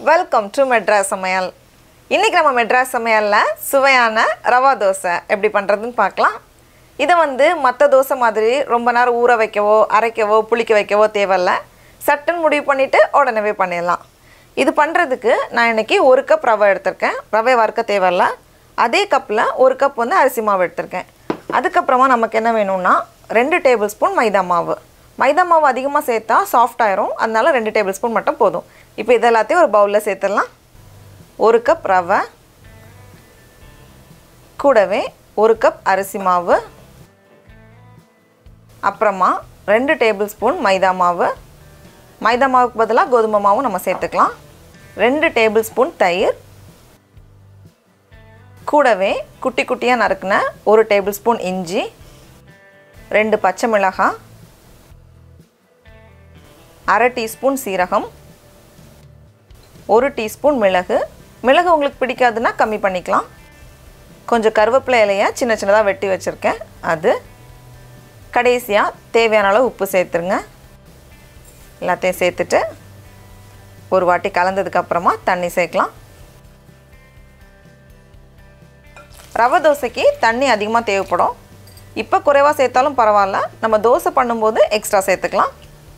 welcome to Madras சமையல் இன்றைக்கி நம்ம மெட்ராஸ் சமையலில் சுவையான ரவா தோசை எப்படி பண்ணுறதுன்னு பார்க்கலாம் இதை வந்து மற்ற தோசை மாதிரி ரொம்ப நேரம் ஊற வைக்கவோ அரைக்கவோ புளிக்க வைக்கவோ தேவையில்ல சட்டுன்னு முடிவு பண்ணிவிட்டு உடனே பண்ணிடலாம் இது பண்ணுறதுக்கு நான் இன்றைக்கி ஒரு கப் ரவை எடுத்திருக்கேன் ரவை வறுக்க தேவையில்ல அதே கப்பில் ஒரு கப் வந்து அரிசி மாவு எடுத்திருக்கேன் அதுக்கப்புறமா நமக்கு என்ன வேணும்னா ரெண்டு டேபிள் ஸ்பூன் மைதா மாவு மைதா மாவு அதிகமாக சேர்த்தா சாஃப்ட் ஆயிரும் அதனால ரெண்டு டேபிள் ஸ்பூன் மட்டும் போதும் இப்போ இது எல்லாத்தையும் ஒரு பவுலில் சேர்த்துடலாம் ஒரு கப் ரவை கூடவே ஒரு கப் அரிசி மாவு அப்புறமா ரெண்டு டேபிள் ஸ்பூன் மைதா மாவு மைதா மாவுக்கு பதிலாக கோதுமை மாவும் நம்ம சேர்த்துக்கலாம் ரெண்டு டேபிள் ஸ்பூன் தயிர் கூடவே குட்டி குட்டியாக நறுக்குன ஒரு டேபிள் ஸ்பூன் இஞ்சி ரெண்டு பச்சை மிளகாய் அரை டீஸ்பூன் சீரகம் ஒரு டீஸ்பூன் மிளகு மிளகு உங்களுக்கு பிடிக்காதுன்னா கம்மி பண்ணிக்கலாம் கொஞ்சம் கருவேப்பிலை இலையை சின்ன சின்னதாக வெட்டி வச்சுருக்கேன் அது கடைசியாக தேவையான அளவு உப்பு சேர்த்துருங்க எல்லாத்தையும் சேர்த்துட்டு ஒரு வாட்டி கலந்ததுக்கப்புறமா தண்ணி சேர்க்கலாம் ரவை தோசைக்கு தண்ணி அதிகமாக தேவைப்படும் இப்போ குறைவாக சேர்த்தாலும் பரவாயில்ல நம்ம தோசை பண்ணும்போது எக்ஸ்ட்ரா சேர்த்துக்கலாம்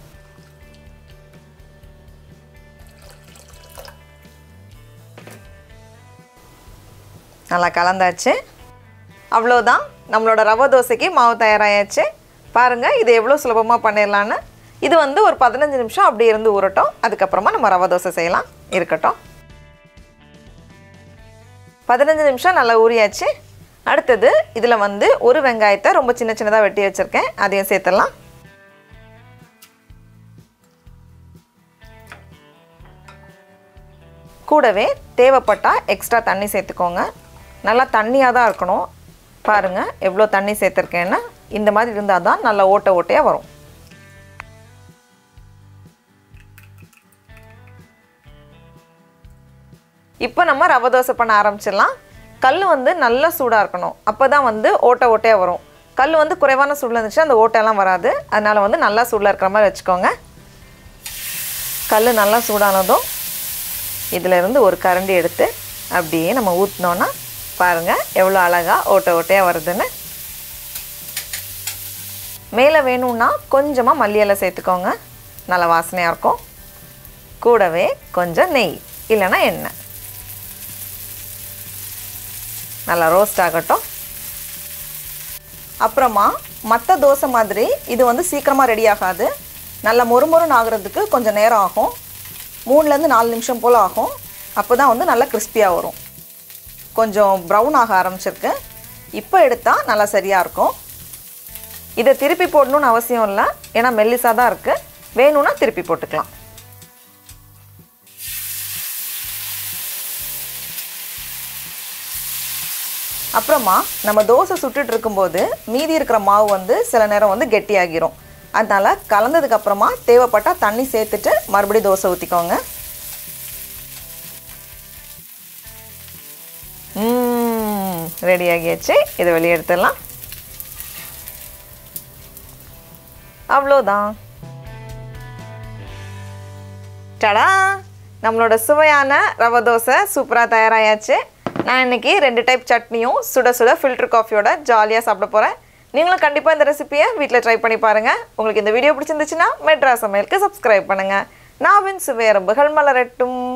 நல்லா கலந்தாச்சு அவ்வளோதான் நம்மளோட ரவை தோசைக்கு மாவு தயாராகியாச்சு பாருங்கள் இது எவ்வளோ சுலபமாக பண்ணிடலான்னு இது வந்து ஒரு பதினஞ்சு நிமிஷம் அப்படி இருந்து ஊறட்டும் அதுக்கப்புறமா நம்ம ரவை தோசை செய்யலாம் இருக்கட்டும் பதினஞ்சு நிமிஷம் நல்லா ஊறியாச்சு அடுத்தது இதில் வந்து ஒரு வெங்காயத்தை ரொம்ப சின்ன சின்னதாக வெட்டி வச்சுருக்கேன் அதையும் சேர்த்துடலாம் கூடவே தேவைப்பட்டால் எக்ஸ்ட்ரா தண்ணி சேர்த்துக்கோங்க நல்லா தண்ணியாக தான் இருக்கணும் பாருங்கள் எவ்வளோ தண்ணி சேர்த்துருக்கேன்னு இந்த மாதிரி இருந்தால் தான் நல்லா ஓட்ட ஓட்டையாக வரும் இப்போ நம்ம ரவை தோசை பண்ண ஆரம்பிச்சிடலாம் கல் வந்து நல்லா சூடாக இருக்கணும் அப்போ தான் வந்து ஓட்டை ஓட்டையாக வரும் கல் வந்து குறைவான சூடில் இருந்துச்சுன்னா அந்த ஓட்டையெல்லாம் வராது அதனால் வந்து நல்லா சூடில் இருக்கிற மாதிரி வச்சுக்கோங்க கல் நல்லா சூடானதும் இதில் இருந்து ஒரு கரண்டி எடுத்து அப்படியே நம்ம ஊற்றினோன்னா பாருங்கள் எவ்வளோ அழகாக ஓட்ட ஓட்டையாக வருதுன்னு மேலே வேணும்னா கொஞ்சமாக மல்லி இலை சேர்த்துக்கோங்க நல்ல வாசனையாக இருக்கும் கூடவே கொஞ்சம் நெய் இல்லைன்னா எண்ணெய் நல்லா ரோஸ்ட் ஆகட்டும் அப்புறமா மற்ற தோசை மாதிரி இது வந்து சீக்கிரமாக ரெடி ஆகாது நல்லா மொறுமொறுன்னு ஆகிறதுக்கு கொஞ்சம் நேரம் ஆகும் மூணுலேருந்து நாலு நிமிஷம் போல் ஆகும் அப்போ தான் வந்து நல்லா கிறிஸ்பியாக வரும் கொஞ்சம் ப்ரௌன் ஆக ஆரம்பிச்சிருக்கு இப்போ எடுத்தால் நல்லா சரியாக இருக்கும் இதை திருப்பி போடணும்னு அவசியம் இல்லை ஏன்னா மெல்லிசாக தான் இருக்குது வேணும்னா திருப்பி போட்டுக்கலாம் அப்புறமா நம்ம தோசை சுட்டுட்டு இருக்கும்போது மீதி இருக்கிற மாவு வந்து சில நேரம் வந்து கெட்டியாகிரும் அதனால் கலந்ததுக்கப்புறமா தேவைப்பட்டால் தண்ணி சேர்த்துட்டு மறுபடியும் தோசை ஊற்றிக்கோங்க ரெடி ஆகியாச்சு இதை வெளியே எடுத்துடலாம் அவ்வளோதான் டடா நம்மளோட சுவையான ரவை தோசை சூப்பராக தயாராகியாச்சு நான் இன்றைக்கி ரெண்டு டைப் சட்னியும் சுட சுட ஃபில்டர் காஃபியோட ஜாலியாக சாப்பிட போகிறேன் நீங்களும் கண்டிப்பாக இந்த ரெசிபியை வீட்டில் ட்ரை பண்ணி பாருங்கள் உங்களுக்கு இந்த வீடியோ பிடிச்சிருந்துச்சுன்னா மெட்ரா சமையலுக்கு சப்ஸ்கிரைப் பண்ணுங்கள் நாவின் சுவையரம்புகள் மலரட்டும்